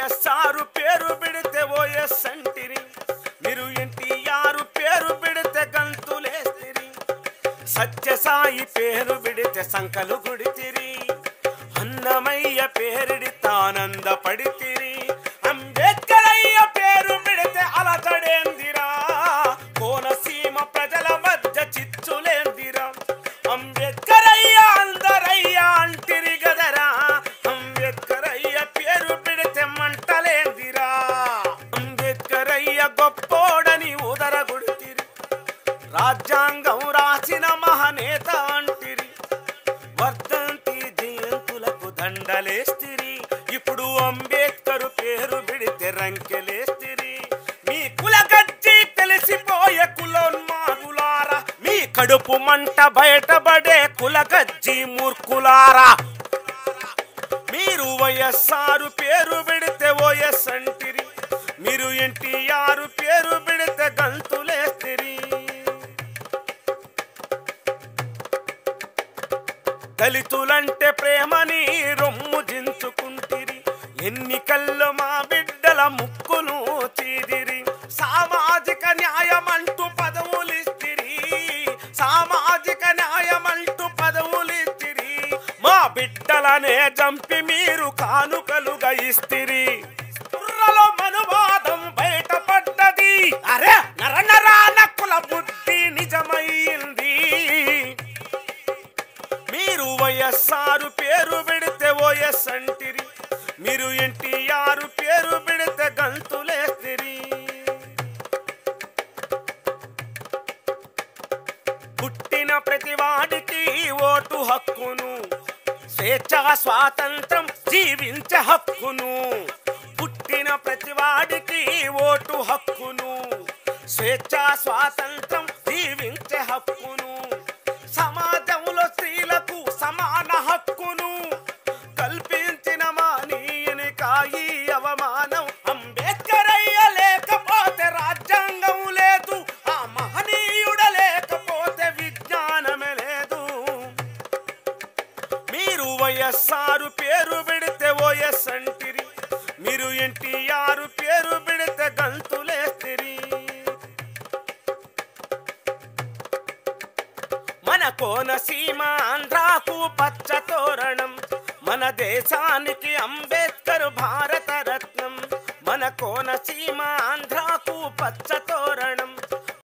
వైఎస్ఆర్ పేరు పెడితే ఓఎస్ అంటిరి మీరు ఎన్టీఆర్ పేరు పెడితే గంతులేస్తిరి సత్యసాయి పేరు పెడితే సంకలు గుడితిరి అన్నమయ్య పేరిడితానంద పడితిరి అంబేద్కర్ అయ్య పేరు పెడితే అలజడేందిరా కోనసీమ ప్రజల మధ్య చిచ్చులేందిరా అంబేద్కర్ అయ్య అందరయ్య అంటిరి గదరా అంబేద్కర్ అయ్య పేరు పెడితే మంటలేందిరా అంబేద్కర్ అయ్య గొప్పోడని ఉదర గుడితిరి రాజ్యాంగం రాసిన మహనేత అంటిరి వర్ధంతి జయంతులకు దండలేస్తిరి ఇప్పుడు అంబేద్కర్ పేరు పెడితే రంకెలేస్తిరి మీ కుల గజ్జి తెలిసిపోయే కులోన్మాగులారా మీ కడుపు మంట బయటపడే కుల గజ్జి మూర్ఖులారా మీరు వైఎస్ఆర్ పేరు పెడితే ఓఎస్ అంటిరి మీరు ఎన్టీఆర్ పేరు పెడితే గంతులేస్తిరి దళితులంటే ప్రేమని రొమ్ము జించుకుంటిరి ఎన్నికల్లో మా బిడ్డల ముక్కులు చీదిరి సామాజిక న్యాయమంటూ పదవులిస్తిరి సామాజిక న్యాయమంటూ పదవులిస్తిరి మా బిడ్డలనే చంపి మీరు కానుకలుగా ఇస్తిరి బుర్రలో మనువాదం బయటపడ్డది అరే నర నరాన కుల బుద్ధి నిజమైంది మీరు వైఎస్ఆర్ పేరు పెడితే ఓఎస్ అంటిరి మీరు ఎన్టీఆర్ పేరు పెడితే గంతులేస్తిరి పుట్టిన ప్రతి వాడికి ఓటు హక్కును స్వేచ్ఛ స్వాతంత్రం జీవించే హక్కును పుట్టిన ప్రతి వాడికి ఓటు హక్కును స్వేచ్ఛ స్వాతంత్రం జీవించే హక్కును సమాజంలో స్త్రీలకు సమాన హక్కును కల్పించిన మానీయుని కాయి అవమానం అంబేద్కర్ అయ్య లేకపోతే రాజ్యాంగం లేదు ఆ మహనీయుడ లేకపోతే విజ్ఞానమే లేదు మీరు వైఎస్ఆర్ పేరు పెడితే ఓఎస్ అంటిరి మీరు ఎన్టీఆర్ పేరు పెడితే గంతులేస్తిరి మన కోనసీమ ఆంధ్రాకు పచ్చ తోరణం మన దేశానికి అంబేద్కర్ భారత రత్నం మన కోనసీమ ఆంధ్రాకు పచ్చ తోరణం